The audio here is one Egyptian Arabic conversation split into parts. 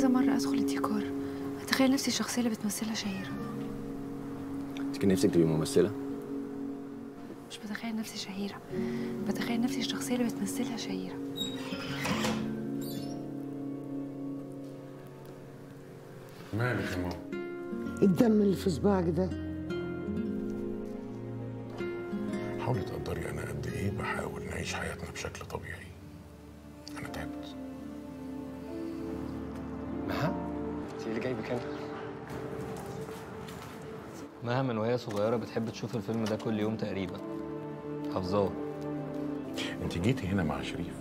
مرة أدخل الديكور أتخيل نفسي الشخصية اللي بتمثلها شهيرة انت كان نفسك تبقي ممثله مش بتخيل نفسي شهيرة بتخيل نفسي الشخصية اللي بتمثلها شهيرة مالك يا ماما الدم اللي في صباعك ده حاولي تقدري انا قد ايه بحاول نعيش حياتنا بشكل طبيعي انا تعبت مها انت اللي جايبك هنا مها من وهي صغيرة بتحب تشوف الفيلم ده كل يوم تقريبا حافظاه انت جيتي هنا مع شريف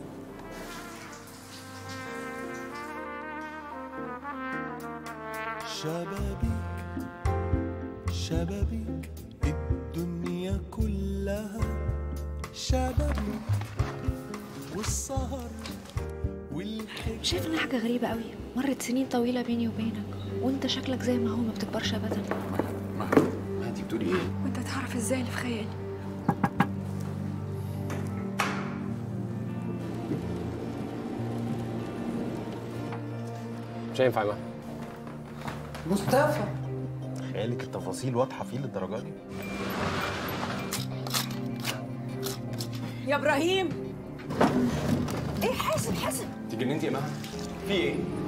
شبابيك شبابيك الدنيا كلها شبابيك والسهر والحكاية شايف إنها حاجة غريبة قوي مرت سنين طويلة بيني وبينك وأنت شكلك زي ما هو ما بتكبرش أبدا مها ما انت بتقولي ايه وأنت تعرف إزاي اللي في خيالي مش هينفع يا مها مصطفى خيالك التفاصيل واضحه فيه للدرجه دي يا ابراهيم ايه حاسب حاسب انت جننتي يا مها في ايه